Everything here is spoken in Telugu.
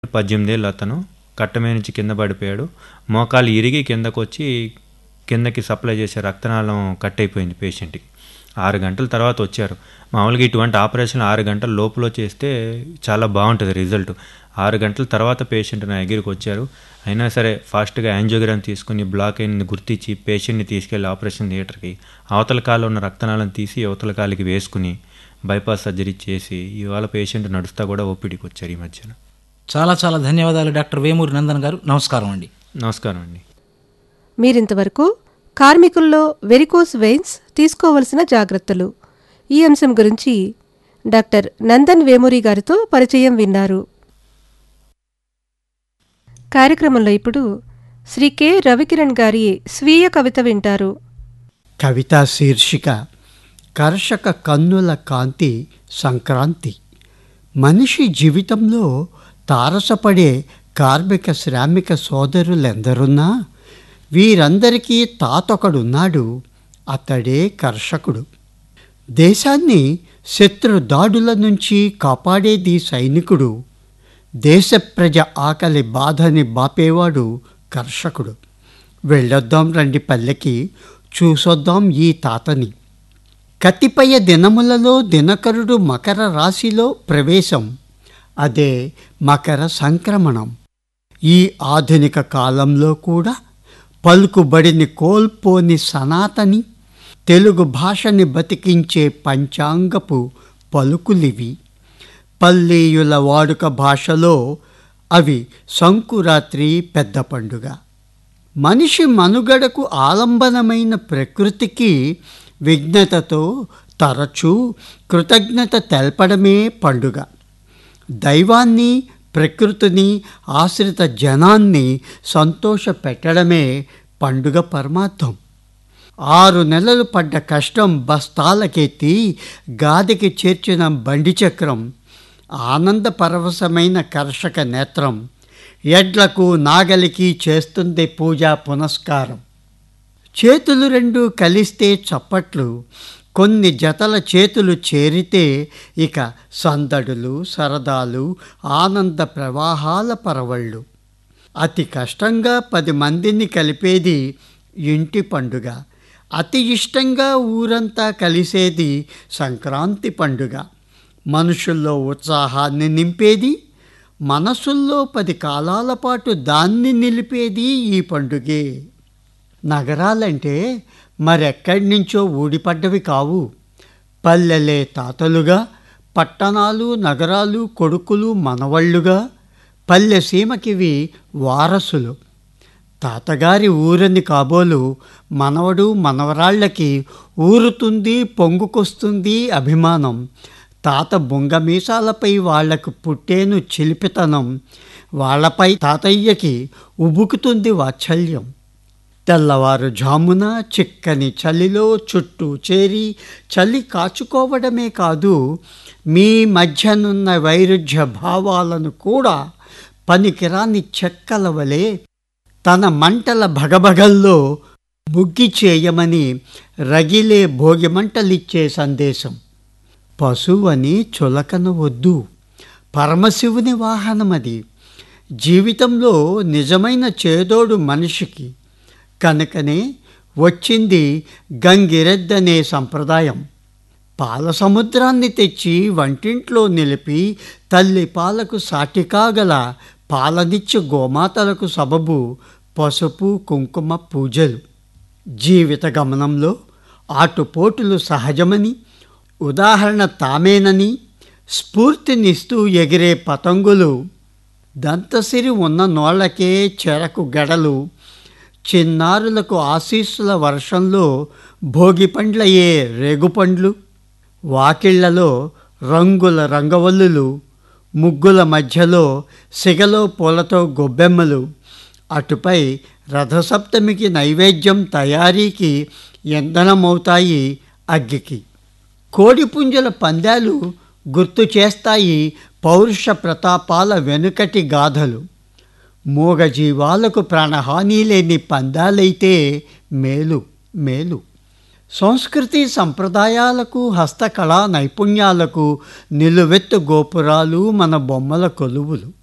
పద్దెనిమిది ఏళ్ళు అతను కట్ట మీద నుంచి కింద పడిపోయాడు మోకాలు ఇరిగి కిందకు వచ్చి కిందకి సప్లై చేసే రక్తనాళం కట్ అయిపోయింది పేషెంట్కి ఆరు గంటల తర్వాత వచ్చారు మామూలుగా ఇటువంటి ఆపరేషన్ ఆరు గంటల లోపల చేస్తే చాలా బాగుంటుంది రిజల్ట్ ఆరు గంటల తర్వాత పేషెంట్ నా దగ్గరికి వచ్చారు అయినా సరే ఫాస్ట్గా యాంజియోగ్రామ్ తీసుకుని బ్లాక్ అయింది గుర్తించి పేషెంట్ని తీసుకెళ్లి ఆపరేషన్ థియేటర్కి అవతల కాలు ఉన్న రక్తనాళం తీసి అవతల కాలికి వేసుకుని బైపాస్ సర్జరీ చేసి ఇవాళ పేషెంట్ నడుస్తా కూడా ఓపీడీకి వచ్చారు ఈ మధ్యన చాలా చాలా ధన్యవాదాలు డాక్టర్ వేమూరి నందన్ గారు నమస్కారం అండి నమస్కారం అండి మీరింతవరకు కార్మికుల్లో వెరికోస్ వెయిన్స్ తీసుకోవలసిన జాగ్రత్తలు ఈ అంశం గురించి డాక్టర్ నందన్ వేమూరి గారితో పరిచయం విన్నారు కార్యక్రమంలో ఇప్పుడు శ్రీ కె రవికిరణ్ గారి స్వీయ కవిత వింటారు కవితా శీర్షిక కర్షక కన్నుల కాంతి సంక్రాంతి మనిషి జీవితంలో తారసపడే కార్మిక శ్రామిక సోదరులెందరున్నా వీరందరికీ తాతొకడున్నాడు అతడే కర్షకుడు దేశాన్ని శత్రు దాడుల నుంచి కాపాడేది సైనికుడు దేశ ప్రజ ఆకలి బాధని బాపేవాడు కర్షకుడు వెళ్ళొద్దాం రండి పల్లెకి చూసొద్దాం ఈ తాతని కతిపయ దినములలో దినకరుడు మకర రాశిలో ప్రవేశం అదే మకర సంక్రమణం ఈ ఆధునిక కాలంలో కూడా పలుకుబడిని కోల్పోని సనాతని తెలుగు భాషని బతికించే పంచాంగపు పలుకులివి పల్లీయుల వాడుక భాషలో అవి సంకురాత్రి పెద్ద పండుగ మనిషి మనుగడకు ఆలంబనమైన ప్రకృతికి విఘ్నతతో తరచూ కృతజ్ఞత తెలపడమే పండుగ దైవాన్ని ప్రకృతిని ఆశ్రిత జనాన్ని సంతోషపెట్టడమే పండుగ పరమార్థం ఆరు నెలలు పడ్డ కష్టం బస్తాలకెత్తి గాదికి చేర్చిన బండి చక్రం ఆనంద పరవశమైన కర్షక నేత్రం ఎడ్లకు నాగలికి చేస్తుంది పూజా పునస్కారం చేతులు రెండు కలిస్తే చప్పట్లు కొన్ని జతల చేతులు చేరితే ఇక సందడులు సరదాలు ఆనంద ప్రవాహాల పరవళ్ళు అతి కష్టంగా పది మందిని కలిపేది ఇంటి పండుగ అతి ఇష్టంగా ఊరంతా కలిసేది సంక్రాంతి పండుగ మనుషుల్లో ఉత్సాహాన్ని నింపేది మనసుల్లో పది కాలాల పాటు దాన్ని నిలిపేది ఈ పండుగే నగరాలంటే మరెక్కడి నుంచో ఊడిపడ్డవి కావు పల్లెలే తాతలుగా పట్టణాలు నగరాలు కొడుకులు మనవళ్ళుగా పల్లె సీమకివి వారసులు తాతగారి ఊరని కాబోలు మనవడు మనవరాళ్ళకి ఊరుతుంది పొంగుకొస్తుంది అభిమానం తాత బొంగమీసాలపై వాళ్లకు పుట్టేను చిలిపితనం వాళ్లపై తాతయ్యకి ఉబుకుతుంది వాత్సల్యం తెల్లవారు జామున చిక్కని చలిలో చుట్టూ చేరి చలి కాచుకోవడమే కాదు మీ మధ్యనున్న వైరుధ్య భావాలను కూడా పనికిరాని చెక్కల వలె తన మంటల భగభగల్లో ముగ్గి చేయమని రగిలే భోగిమంటలిచ్చే సందేశం పశువని చులకన వద్దు పరమశివుని వాహనమది జీవితంలో నిజమైన చేదోడు మనిషికి కనుకనే వచ్చింది గంగిరెద్దనే సంప్రదాయం పాల సముద్రాన్ని తెచ్చి వంటింట్లో నిలిపి తల్లి పాలకు సాటి కాగల పాలనిచ్చు గోమాతలకు సబబు పసుపు కుంకుమ పూజలు జీవిత గమనంలో ఆటుపోటులు సహజమని ఉదాహరణ తామేనని స్ఫూర్తినిస్తూ ఎగిరే పతంగులు దంతసిరి ఉన్న నోళ్లకే చెరకు గడలు చిన్నారులకు ఆశీస్సుల వర్షంలో భోగి పండ్లయ్యే రేగుపండ్లు వాకిళ్లలో రంగుల రంగవల్లులు ముగ్గుల మధ్యలో సిగలో పూలతో గొబ్బెమ్మలు అటుపై రథసప్తమికి నైవేద్యం తయారీకి ఇంధనమవుతాయి అగ్గికి కోడిపుంజల పందాలు గుర్తు చేస్తాయి పౌరుష ప్రతాపాల వెనుకటి గాథలు మూగజీవాలకు ప్రాణహాని లేని పందాలైతే మేలు మేలు సంస్కృతి సంప్రదాయాలకు హస్తకళా నైపుణ్యాలకు నిలువెత్తు గోపురాలు మన బొమ్మల కొలువులు